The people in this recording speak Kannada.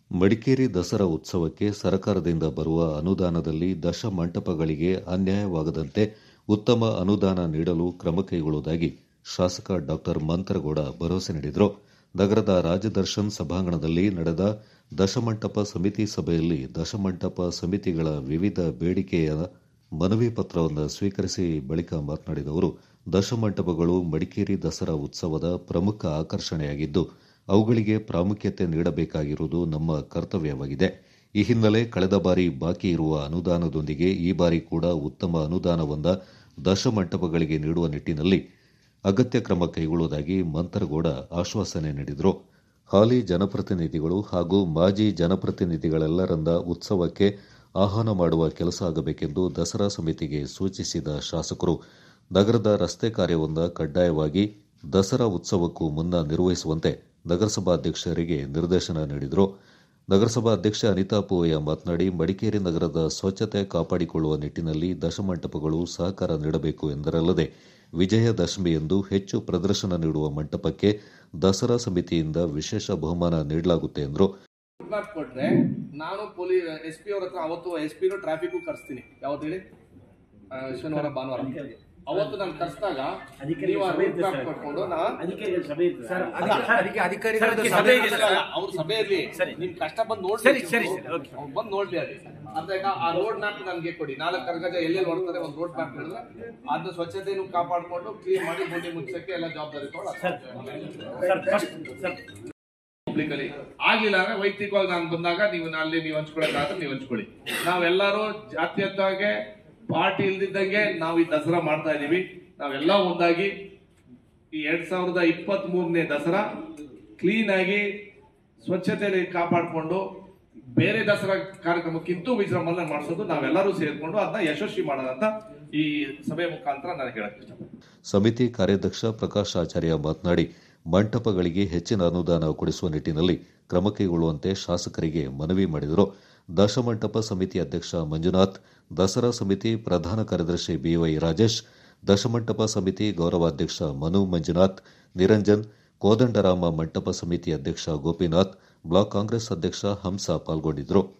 ಮಡಿಕೇರಿ ದಸರಾ ಉತ್ಸವಕ್ಕೆ ಸರ್ಕಾರದಿಂದ ಬರುವ ಅನುದಾನದಲ್ಲಿ ದಶ ಮಂಟಪಗಳಿಗೆ ಅನ್ಯಾಯವಾಗದಂತೆ ಉತ್ತಮ ಅನುದಾನ ನೀಡಲು ಕ್ರಮ ಕೈಗೊಳ್ಳುವುದಾಗಿ ಶಾಸಕ ಡಾ ಮಂತರಗೌಡ ಭರವಸೆ ನೀಡಿದರು ನಗರದ ರಾಜದರ್ಶನ್ ಸಭಾಂಗಣದಲ್ಲಿ ನಡೆದ ದಶಮಂಟಪ ಸಮಿತಿ ಸಭೆಯಲ್ಲಿ ದಶಮಂಟಪ ಸಮಿತಿಗಳ ವಿವಿಧ ಬೇಡಿಕೆಯ ಮನವಿ ಪತ್ರವನ್ನು ಸ್ವೀಕರಿಸಿ ಬಳಿಕ ಮಾತನಾಡಿದ ಅವರು ದಶಮಂಟಪಗಳು ಮಡಿಕೇರಿ ದಸರಾ ಉತ್ಸವದ ಪ್ರಮುಖ ಆಕರ್ಷಣೆಯಾಗಿದ್ದು ಅವುಗಳಿಗೆ ಪ್ರಾಮುಖ್ಯತೆ ನೀಡಬೇಕಾಗಿರುವುದು ನಮ್ಮ ಕರ್ತವ್ಯವಾಗಿದೆ ಈ ಹಿನ್ನೆಲೆ ಕಳೆದ ಬಾರಿ ಬಾಕಿ ಇರುವ ಅನುದಾನದೊಂದಿಗೆ ಈ ಬಾರಿ ಕೂಡ ಉತ್ತಮ ಅನುದಾನವೊಂದ ದಶಮಂಟಪಗಳಿಗೆ ನೀಡುವ ನಿಟ್ಟಿನಲ್ಲಿ ಅಗತ್ಯ ಕ್ರಮ ಕೈಗೊಳ್ಳುವುದಾಗಿ ಮಂತರಗೌಡ ಆಶ್ವಾಸನೆ ನೀಡಿದರು ಹಾಲಿ ಜನಪ್ರತಿನಿಧಿಗಳು ಹಾಗೂ ಮಾಜಿ ಜನಪ್ರತಿನಿಧಿಗಳೆಲ್ಲರಿಂದ ಉತ್ಸವಕ್ಕೆ ಆಹ್ವಾನ ಮಾಡುವ ಕೆಲಸ ಆಗಬೇಕೆಂದು ದಸರಾ ಸಮಿತಿಗೆ ಸೂಚಿಸಿದ ಶಾಸಕರು ನಗರದ ರಸ್ತೆ ಕಾರ್ಯವೊಂದ ಕಡ್ಡಾಯವಾಗಿ ದಸರಾ ಉತ್ಸವಕ್ಕೂ ಮುನ್ನ ನಿರ್ವಹಿಸುವಂತೆ ನಗರಸಭಾಧ್ಯಕ್ಷರಿಗೆ ನಿರ್ದೇಶನ ನೀಡಿದರು ನಗರಸಭಾ ಅಧ್ಯಕ್ಷೆ ಅನಿತಾ ಪೂವಯ್ಯ ಮಾತನಾಡಿ ಮಡಿಕೇರಿ ನಗರದ ಸ್ವಚ್ಛತೆ ಕಾಪಾಡಿಕೊಳ್ಳುವ ನಿಟ್ಟಿನಲ್ಲಿ ದಶಮಂಟಪಗಳು ಸಹಕಾರ ನೀಡಬೇಕು ಎಂದರಲ್ಲದೆ ವಿಜಯದಶಮಿಯಂದು ಹೆಚ್ಚು ಪ್ರದರ್ಶನ ನೀಡುವ ಮಂಟಪಕ್ಕೆ ದಸರಾ ಸಮಿತಿಯಿಂದ ವಿಶೇಷ ಬಹುಮಾನ ನೀಡಲಾಗುತ್ತೆ ಎಂದರು ಮ್ಯಾಪ್ ಕೊಟ್ರೆ ನಾನು ಪೊಲೀಸ್ ಎಸ್ ಪಿ ಅವ್ರ ಹತ್ರ ಅವತ್ತು ಎಸ್ ಪಿನೂ ಟ್ರಾಫಿಕ್ಗೂ ಕರ್ಸ್ತೀನಿ ಯಾವತ್ತು ಹೇಳಿ ಆ, ಶನಿವಾರ ಭಾನುವಾರ ಅವತ್ತು ನಾನು ಕರ್ಸಿದಾಗ ನೀವು ಆ ರೂಟ್ ಮ್ಯಾಪ್ ಕೊಟ್ಕೊಂಡು ನಾ ಅದಕ್ಕೆ ಸಭೆ ಇರ್ತದೆ. ಸರ್ ಅಲ್ಲ, ಅದಕ್ಕೆ ಅಧಿಕಾರಿಗಳ ಅದಕ್ಕೆ ಸಭೆ ಸಭೆ ಇದೆ ಇದೆ. ಸರ್. ಅವ್ರ ಸಭೆ ಇರ್ಲಿ ಸರಿ. ನಿಮ್ ಕಷ್ಟ ಬಂದು ನೋಡ್ಲಿ ಸರಿ, ಸರಿ, ಸರಿ, ಓಕೆ. ಅವ್ರು ಬಂದು ನೋಡ್ಲಿ ಅಲ್ಲಿ ಅರ್ಥ ಆಯ್ತಾ? ಆ ರೋಡ್ ಮ್ಯಾಪ್ ನನ್ಗೆ ಕೊಡಿ ನಾಲ್ಕು ಕರ್ಗಜ ಎಲ್ಲೆಲ್ಲಿ ಹೊಡ್ತಾರೆ ಒಂದು ರೋಡ್ ಮ್ಯಾಪ್ ಹೇಳಿದ್ರೆ ಅದನ್ನ ಸ್ವಚ್ಛತೆಯನ್ನು ಕಾಪಾಡ್ಕೊಂಡು ಕ್ಲೀನ್ ಮಾಡಿ ಗುಂಡಿ ಮುಚ್ಚಕ್ಕೆ ಎಲ್ಲ ಜವಾಬ್ದಾರಿ ಸರ್ ತಗೊಳ್ಳಿ ಸರ್ ಫಸ್ಟ್ ಸರ್ ಪಬ್ಲಿಕ್ ಅಲ್ಲಿ ಆಗಿಲ್ಲ ಅಂದ್ರೆ ವೈಯಕ್ತಿಕವಾಗಿ ನಾನು ಬಂದಾಗ ನೀವು ಅಲ್ಲಿ ನೀವು ಹಂಚ್ಕೊಳಕ್ಕಾದ್ರೆ ನೀವು ಹಂಚ್ಕೊಳ್ಳಿ ನಾವೆಲ್ಲರೂ ಜಾತ್ಯಂತವಾಗಿ ಪಾರ್ಟಿ ಇಲ್ದಿದ್ದಂಗೆ ನಾವು ಈ ದಸರಾ ಮಾಡ್ತಾ ಇದೀವಿ ನಾವೆಲ್ಲ ಒಂದಾಗಿ ಈ ಎರಡ್ ಸಾವಿರದ ಇಪ್ಪತ್ತ್ ಮೂರನೇ ದಸರಾ ಕ್ಲೀನ್ ಆಗಿ ಸ್ವಚ್ಛತೆ ಕಾಪಾಡಿಕೊಂಡು ಬೇರೆ ದಸರಾ ಕಾರ್ಯಕ್ರಮಕ್ಕಿಂತೂ ವಿಜೃಂಭಣೆ ಮಾಡಿಸೋದು ನಾವೆಲ್ಲರೂ ಸೇರ್ಕೊಂಡು ಅದನ್ನ ಯಶಸ್ವಿ ಮಾಡೋಣ ಅಂತ ಈ ಸಭೆ ಮುಖಾಂತರ ನಾನು ಹೇಳಕ್ ಇಷ್ಟಪಡ್ತೀನಿ ಸಮಿತಿ ಕಾರ್ಯಾಧ್ಯಕ್ಷ ಪ್ರಕಾಶ್ ಆಚಾರ್ಯ ಮಾತನಾಡಿ ಮಂಟಪಗಳಿಗೆ ಹೆಚ್ಚಿನ ಅನುದಾನ ಕೊಡಿಸುವ ನಿಟ್ಟಿನಲ್ಲಿ ಕ್ರಮ ಕೈಗೊಳ್ಳುವಂತೆ ಶಾಸಕರಿಗೆ ಮನವಿ ಮಾಡಿದರು ದಶಮಂಟಪ ಸಮಿತಿ ಅಧ್ಯಕ್ಷ ಮಂಜುನಾಥ್ ದಸರಾ ಸಮಿತಿ ಪ್ರಧಾನ ಕಾರ್ಯದರ್ಶಿ ಬಿವೈ ರಾಜೇಶ್ ದಶಮಂಟಪ ಸಮಿತಿ ಗೌರವಾಧ್ಯಕ್ಷ ಮನು ಮಂಜುನಾಥ್ ನಿರಂಜನ್ ಕೋದಂಡರಾಮ ಮಂಟಪ ಸಮಿತಿ ಅಧ್ಯಕ್ಷ ಗೋಪಿನಾಥ್ ಬ್ಲಾಕ್ ಕಾಂಗ್ರೆಸ್ ಅಧ್ಯಕ್ಷ ಹಂಸ ಪಾಲ್ಗೊಂಡಿದ್ದರು